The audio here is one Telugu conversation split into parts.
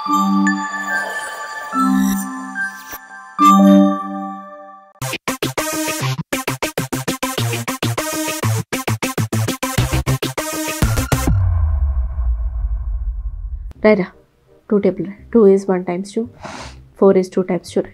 రైరా two table two is one times two four is two times two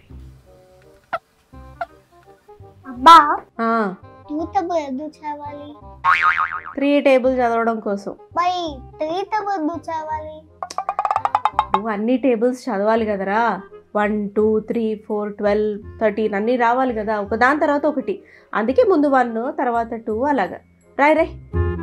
అబ్బా టూ టేబుల్ ఎందుకు చదవాలి త్రీ టేబుల్ చదవడం కోసం బై త్రీ టేబుల్ ఎందుకు చదవాలి నువ్వు అన్ని టేబుల్స్ చదవాలి కదరా one two three four twelve thirteen అన్నీ రావాలి కదా ఒక దాని తర్వాత ఒకటి అందుకే ముందు వన్ తర్వాత టూ అలాగా రాయ్ రాయ్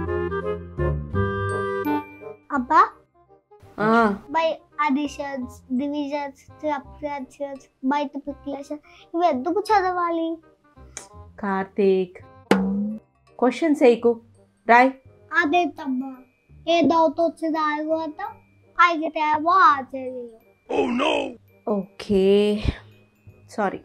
అబ్బా ఆ, by additions divisions subtractions multiplication ఇవి ఎందుకు చదవాలి కార్తీక్ క్వశ్చన్స్ వేయకు రాయ్ అదే తమ్మా ఏ డౌట్ వచ్చిన తర్వాత అయితేమో ఆశ్చర్యం ఓకే సారీ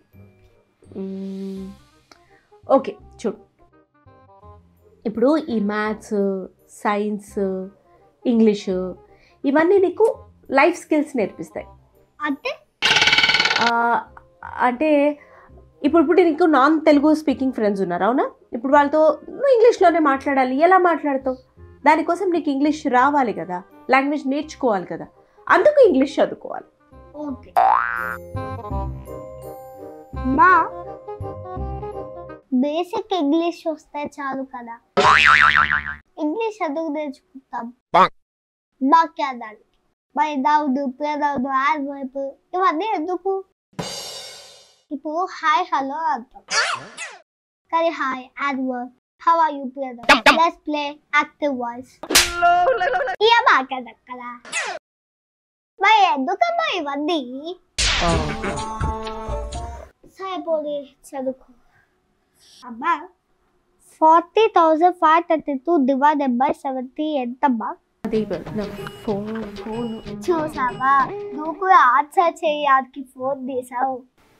ఓకే చూడు ఇప్పుడు ఈ మ్యాథ్స్ సైన్స్ ఇంగ్లీషు ఇవన్నీ నీకు లైఫ్ స్కిల్స్ నేర్పిస్తాయి అంటే ఆ, అంటే ఇప్పుడు ఇప్పుడు నీకు నాన్ తెలుగు స్పీకింగ్ ఫ్రెండ్స్ ఉన్నారు అవునా ఇప్పుడు వాళ్ళతో నువ్వు ఇంగ్లీష్లోనే మాట్లాడాలి ఎలా మాట్లాడతావు దానికోసం నీకు ఇంగ్లీష్ రావాలి కదా లాంగ్వేజ్ నేర్చుకోవాలి కదా అందుకు ఇంగ్లీష్ చదువుకోవాలి ఓకే మా బేసిక్ ఇంగ్లీష్ వస్తే చాలు కదా ఇంగ్లీష్ ఎందుకు నేర్చుకుంటాం వాక్యాదాలు బై దౌడు ప్రదౌడు ఆర్వైపు ఇవన్నీ ఎందుకు ఇప్పుడు హాయ్ హలో అంటాం కానీ hi adverb how are you brother let's play active voice ఇక మాట్లాడదు కదా మరి ఎందుకమ్మా ఇవన్నీ సరిపోలే చదువుకో అమ్మా forty thousand five thirty two divided by seventy ఎంతమ్మా అది ఫోన్ ఫోన్ చూసావా నువ్వు కూడా ఆన్సర్ చేయడానికి ఫోన్ తీసావు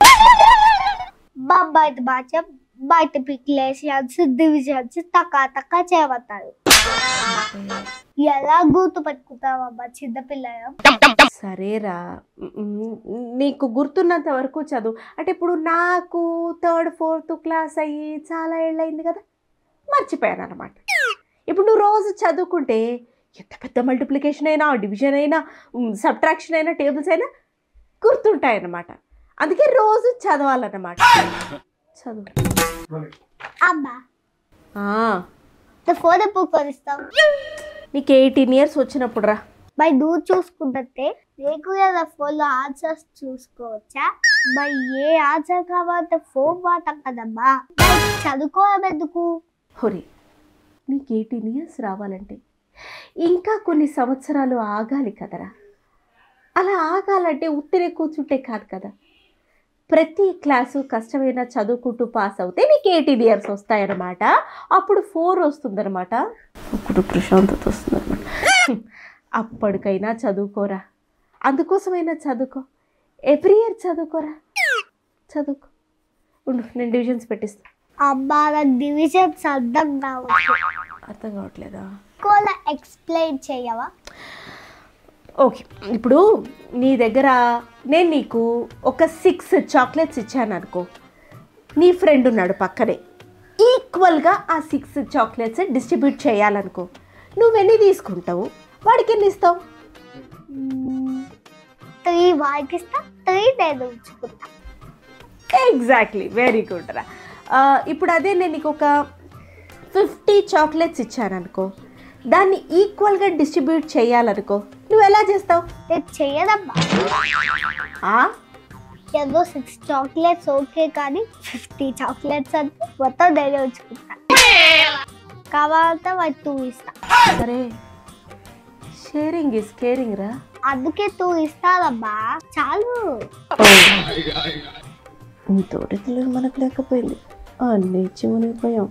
మా బయట భాష బయట పిక్లేషన్స్ డివిజన్స్ తక్క తక్క చేయమంటారు ఎలా గుర్తు పెట్టుకుంటావమ్మా చిన్నపిల్లలు సరేరా మ్, నీకు గుర్తున్నంత వరకు చదువు అంటే ఇప్పుడు నాకు థర్డ్ ఫోర్త్ క్లాస్ అయ్యి చాలా ఏళ్ళయింది కదా మర్చిపోయాను అనమాట ఇప్పుడు నువ్వు రోజు చదువుకుంటే ఎంత పెద్ద మల్టిప్లికేషన్ అయినా డివిజన్ అయినా సబ్ట్రాక్షన్ అయినా టేబుల్స్ అయినా గుర్తుంటాయి అన్నమాట అందుకే రోజు చదవాలన్నమాట చదువు అమ్మా ఆ, ఫోన్ ఎప్పుడు కొనిస్తావు నీకు ఎయిటీన్ ఇయర్స్ వచ్చినప్పుడు రా మరి నువ్వు చూసుకుంటే నీకు కదా ఫోన్లో ఆన్సర్స్ చూసుకోవచ్చా మరి ఏ ఆన్సర్ కావాలంటే ఫోన్ వాడతాం కదమ్మా మరి చదువుకోవడం ఎందుకు హొరి నీకు ఎయిటీన్ ఇయర్స్ రావాలంటే ఇంకా కొన్ని సంవత్సరాలు ఆగాలి కదరా అలా ఆగాలంటే ఉత్తిరే కూర్చుంటే కాదు కదా ప్రతి క్లాసు కష్టమైన చదువుకుంటూ పాస్ అవుతే నీకు ఎయిటీన్ ఇయర్స్ వస్తాయన్నమాట అప్పుడు ఫోర్ వస్తుందన్నమాట అప్పుడు ప్రశాంతత వస్తుందన్నమాట అప్పటికైనా చదువుకోరా అందుకోసమైనా చదువుకో ఎవ్రీ ఇయర్ చదువుకోరా చదువుకో ఉండు నేను డివిజన్స్ పెట్టిస్తా అమ్మా నాకు డివిజన్స్ అర్థం కావచ్చు అర్థం కావట్లేదా ఎక్కువ ఎక్స్ప్లెయిన్ చేయవా ఓకే ఇప్పుడు నీ దగ్గర నేను నీకు ఒక సిక్స్ చాక్లెట్స్ ఇచ్చాను అనుకో నీ ఫ్రెండ్ ఉన్నాడు పక్కనే ఈక్వల్గా ఆ సిక్స్ చాక్లెట్స్ డిస్ట్రిబ్యూట్ చేయాలనుకో నువ్వెన్ని తీసుకుంటావు వాడికి ఎన్ని ఇస్తావు త్రీ వాడికి ఇస్తా త్రీ నేను ఉంచుకుంటా ఎగ్జాక్ట్లీ వెరీ గుడ్ రా ఆ, ఇప్పుడు అదే నేను నీకు ఒక ఫిఫ్టీ చాక్లెట్స్ ఇచ్చాను అనుకో దాన్ని ఈక్వల్గా డిస్ట్రిబ్యూట్ చేయాలనుకో నువ్వు ఎలా చేస్తావు నేను చేయదమ్మా ఆ? ఏదో సిక్స్ చాక్లెట్స్ ఓకే కానీ ఫిఫ్టీ చాక్లెట్స్ అంటే మొత్తం నేనే ఉంచుకుంటా కావాలంటే వాటి టూ ఇస్తా సరే షేరింగ్ ఇస్ కేరింగ్ రా అందుకే టూ ఇస్తానమ్మా చాలు తోటి తెలియదు మనకు లేకపోయింది అన్నీ ఇచ్చి మునిగిపోయాం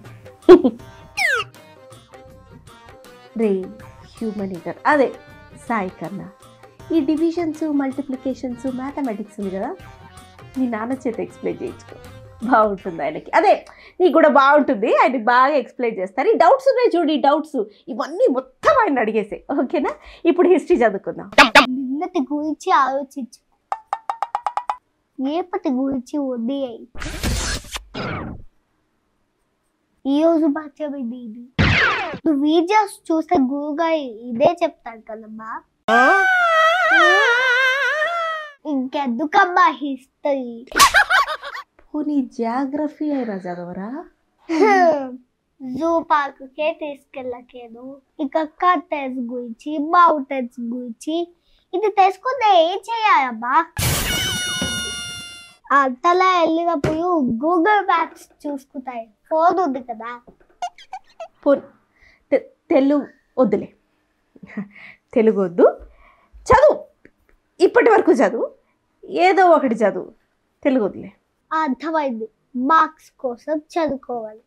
రే హ్యూమన్ ఈటర్ అదే సాయి కన్నా ఈ డివిజన్స్ మల్టిప్లికేషన్స్ మ్యాథమెటిక్స్ ఉంది కదా మీ నాన్న చేత ఎక్స్ప్లెయిన్ చేయించుకో బాగుంటుంది ఆయనకి అదే నీకు కూడా బాగుంటుంది ఆయన బాగా ఎక్స్ప్లెయిన్ చేస్తారు ఈ డౌట్స్ ఉన్నాయి చూడు ఈ డౌట్స్ ఇవన్నీ మొత్తం ఆయన అడిగేసాయి ఓకేనా ఇప్పుడు హిస్టరీ చదువుకుందాం నిన్నటి గురించి ఆలోచించు రేపటి గురించి వదిలేయి ఈ రోజు మాత్రమే నేను నువ్వు వీడియోస్ చూస్తే గురుగా ఇదే చెప్తాడు కదమ్మా ఇంకెందుకమ్మా హిస్టరీ పోనీ జాగ్రఫీ అయినా చదవరా జూ పార్క్కే తీసుకెళ్ళకేను ఇక కర్టెన్స్ గురించి మౌంటైన్స్ గురించి ఇది తెలుసుకుంటే ఏం చేయాలమ్మా అంతలా వెళ్ళినప్పుడు గూగుల్ మ్యాప్స్ చూసుకుంటాయి ఫోన్ ఉంది కదా పో తె- తెలుగు వద్దులే తెలుగు వద్దు చదువు ఇప్పటి వరకు చదువు ఏదో ఒకటి చదువు తెలుగు వద్దులే అర్థమైంది మార్క్స్ కోసం చదువుకోవాలి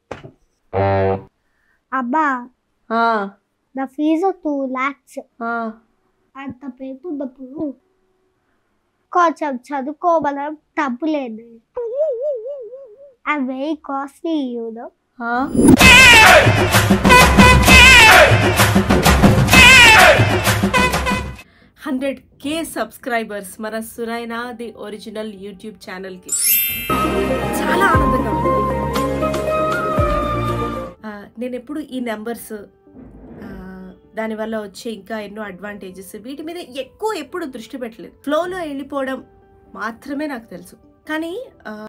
అబ్బా ఆ, నా ఫీజు టూ ల్యాక్స్ ఆ, అంత పేపు ఉన్నప్పుడు కొంచెం చదువుకోవడం తప్పు లేదు అవి వెరీ కాస్ట్లీ యూనో ఆ. హండ్రెడ్ కే సబ్స్క్రైబర్స్ మన సురైనా ది ఒరిజినల్ యూట్యూబ్ ఛానల్కి చాలా ఆనందంగా ఉంది ఆ, నేను ఎప్పుడు ఈ నెంబర్స్ దానివల్ల వచ్చే ఇంకా ఎన్నో అడ్వాంటేజెస్ వీటి మీద ఎక్కువ ఎప్పుడు దృష్టి పెట్టలేదు ఫ్లోలో వెళ్ళిపోవడం మాత్రమే నాకు తెలుసు కానీ ఆ,